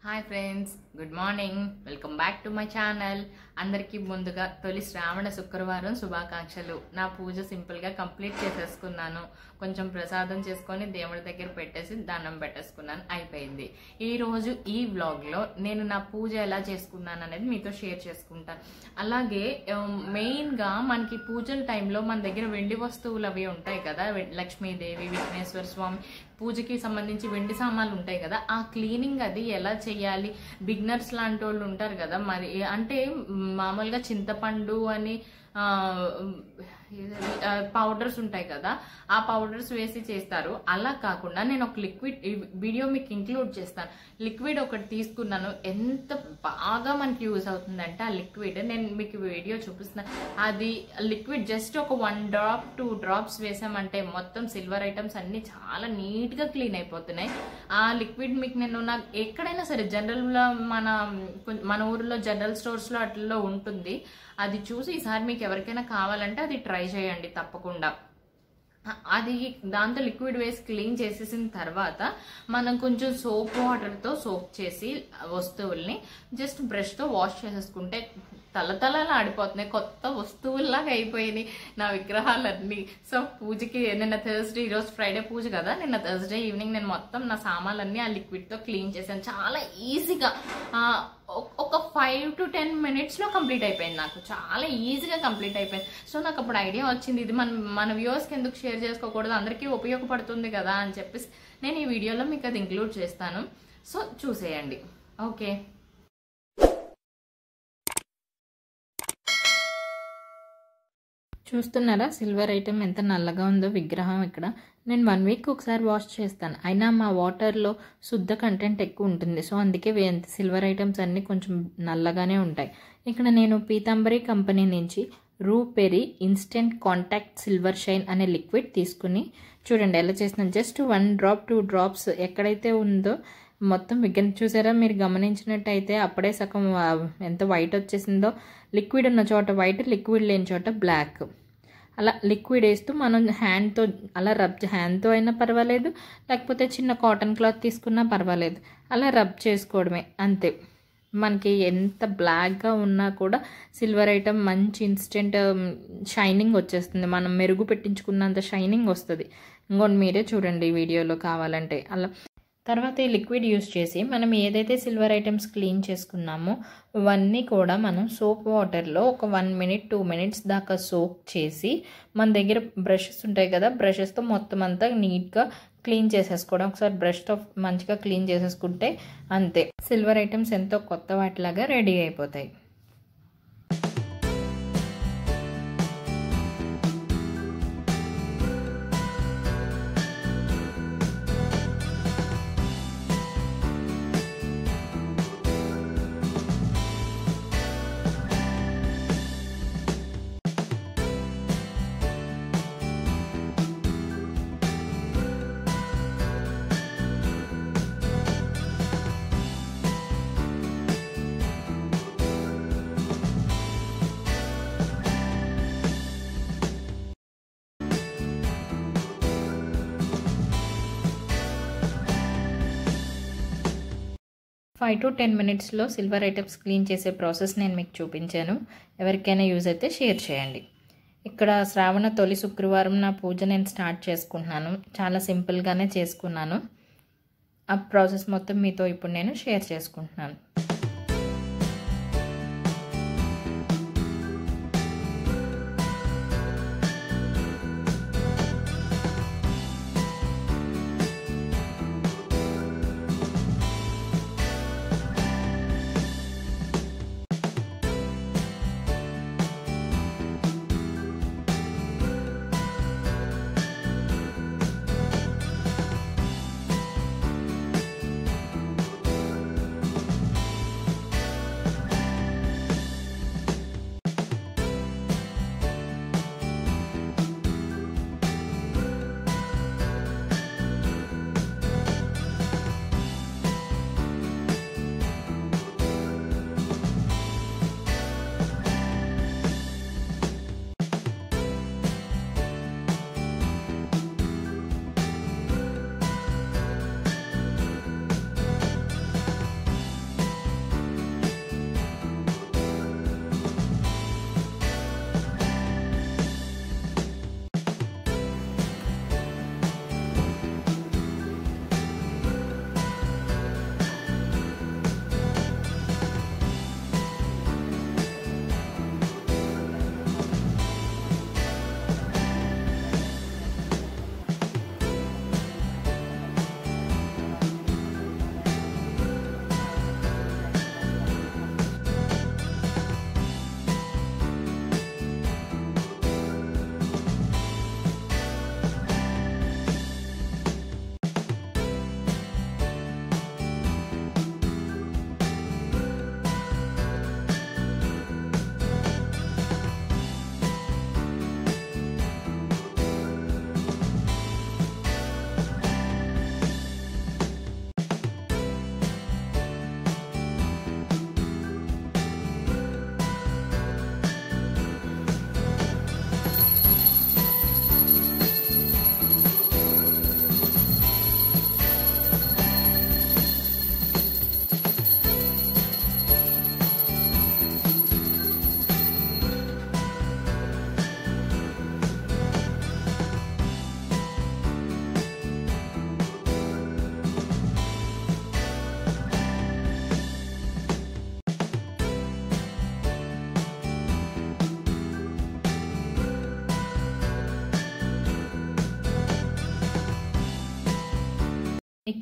hi friends good morning welcome back to my channel అందరికీ ముందుగా తొలి శ్రావణ శుక్రవారం శుభాకాంక్షలు నా పూజ సింపుల్గా కంప్లీట్ చేసేసుకున్నాను కొంచెం ప్రసాదం చేసుకొని దేవుడి దగ్గర పెట్టేసి దండం పెట్టేసుకున్నాను అయిపోయింది ఈ రోజు ఈ వ్లాగ్లో నేను నా పూజ ఎలా చేసుకున్నాను అనేది మీతో షేర్ చేసుకుంటాను అలాగే ఉమ్, మెయిన్గా మనకి పూజల టైంలో మన దగ్గర వెండి వస్తువులు అవి ఉంటాయి కదా వె- లక్ష్మీదేవి విఘ్నేశ్వర స్వామి పూజకి సంబంధించి వెండి సామాన్లు ఉంటాయి కదా ఆ క్లీనింగ్ అది ఎలా చేయాలి బిగ్నర్స్ లాంటి వాళ్ళు ఉంటారు కదా మరి అంటే మ్, మామూలుగా చింతపండు అని పౌడర్స్ ఉంటాయి కదా ఆ పౌడర్స్ వేసి చేస్తారు అలా కాకుండా నేను ఒక లిక్విడ్ వీడియో మీకు ఇంక్లూడ్ చేస్తాను లిక్విడ్ ఒకటి తీసుకున్నాను ఎంత బాగా మనకి యూజ్ అవుతుందంటే ఆ లిక్విడ్ నేను మీకు వీడియో చూపిస్తున్నాను అది లిక్విడ్ జస్ట్ ఒక వన్ డ్రాప్ టూ డ్రాప్స్ వేసామంటే మొత్తం సిల్వర్ ఐటమ్స్ అన్ని చాలా నీట్ గా క్లీన్ అయిపోతున్నాయి ఆ లిక్విడ్ మీకు నేను నాకు ఎక్కడైనా సరే జనరల్ మన మన ఊర్లో జనరల్ స్టోర్స్ లో అట్లలో ఉంటుంది అది చూసి ఈసారి మీకు ఎవరికైనా కావాలంటే అది ట్రై చేయండి తప్పకుండా అది దాంతో లిక్విడ్ వేసి క్లీన్ చేసేసిన తర్వాత మనం కొంచెం సోప్ వాటర్తో సోప్ చేసి వస్తువుల్ని జస్ట్ బ్రష్తో వాష్ చేసేసుకుంటే తలతలలా ఆడిపోతున్నాయి కొత్త వస్తువుల్లాగా అయిపోయినాయి నా విగ్రహాలన్నీ సో పూజకి నిన్న థర్స్డే ఈరోజు ఫ్రైడే పూజ కదా నిన్న థర్స్డే ఈవినింగ్ నేను మొత్తం నా సామాన్లన్నీ ఆ లిక్విడ్తో క్లీన్ చేశాను చాలా ఈజీగా ఆ, ఒ- ఒక ఫైవ్ టు టెన్ మినిట్స్లో కంప్లీట్ అయిపోయింది నాకు చాలా ఈజీగా కంప్లీట్ అయిపోయింది సో నాకు అప్పుడు ఐడియా వచ్చింది ఇది మన మన వ్యూవర్స్కి ఎందుకు షేర్ చేసుకోకూడదు అందరికీ ఉపయోగపడుతుంది కదా అని చెప్పేసి నేను ఈ వీడియోలో మీకు అది ఇంక్లూడ్ చేస్తాను సో చూసేయండి ఓకే చూస్తున్నారా సిల్వర్ ఐటెం ఎంత నల్లగా ఉందో విగ్రహం ఇక్కడ నేను వన్ వీక్ ఒకసారి వాష్ చేస్తాను అయినా మా వాటర్లో శుద్ధ కంటెంట్ ఎక్కువ ఉంటుంది సో అందుకే వే- సిల్వర్ ఐటమ్స్ అన్నీ కొంచెం నల్లగానే ఉంటాయి ఇక్కడ నేను పీతాంబరి కంపెనీ నుంచి రూ peri instant contact silver shine అనే లిక్విడ్ తీసుకుని చూడండి ఎలా చేస్తున్నాను just one drop two drops ఎక్కడైతే ఉందో మొత్తం విగ్గన్ చూసారా మీరు గమనించినట్టయితే అప్పుడే సగం ఆ, ఎంత వైట్ వచ్చేసిందో లిక్విడ్ ఉన్న చోట వైట్ లిక్విడ్ లేని చోట బ్లాక్ అలా లిక్విడ్ వేస్తూ మనం హ్యాండ్తో అలా రబ్ హ్యాండ్తో అయినా పర్వాలేదు లేకపోతే చిన్న కాటన్ క్లాత్ తీసుకున్నా పర్వాలేదు అలా రబ్ చేసుకోవడమే అంతే మనకి ఎంత బ్లాక్గా ఉన్నా కూడా సిల్వర్ ఐటమ్ మంచి ఇన్స్టెంట్ షైనింగ్ వచ్చేస్తుంది మనం మెరుగు పెట్టించుకున్నంత షైనింగ్ వస్తుంది ఇంకోటి మీరే చూడండి ఈ వీడియోలో కావాలంటే అలా తర్వాత ఈ లిక్విడ్ యూస్ చేసి మనం ఏదైతే సిల్వర్ ఐటమ్స్ క్లీన్ చేసుకున్నామో ఇవన్నీ కూడా మనం సోప్ వాటర్లో ఒక వన్ మినిట్ టూ మినిట్స్ దాకా సోప్ చేసి మన దగ్గర బ్రషెస్ ఉంటాయి కదా బ్రషెస్తో మొత్తం అంతా నీట్గా క్లీన్ చేసేసుకోవడం ఒకసారి బ్రష్తో మంచిగా క్లీన్ చేసేసుకుంటే అంతే సిల్వర్ ఐటమ్స్ ఎంతో కొత్త వాటిలాగా రెడీ అయిపోతాయి ఫైవ్ టు టెన్ మినిట్స్లో సిల్వర్ ఐటమ్స్ క్లీన్ చేసే ప్రాసెస్ నేను మీకు చూపించాను ఎవరికైనా యూజ్ అయితే షేర్ చేయండి ఇక్కడ శ్రావణ తొలి శుక్రవారం నా పూజ నేను స్టార్ట్ చేసుకుంటున్నాను చాలా సింపుల్గానే చేసుకున్నాను ఆ ప్రాసెస్ మొత్తం మీతో ఇప్పుడు నేను షేర్ చేసుకుంటున్నాను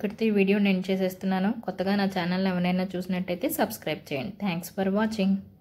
ఇక్కడితో ఈ వీడియో నేను చేసేస్తున్నాను కొత్తగా నా ఛానల్ ఎవరైనా చూసినట్టయితే సబ్స్క్రైబ్ చేయండి థ్యాంక్స్ ఫర్ వాచింగ్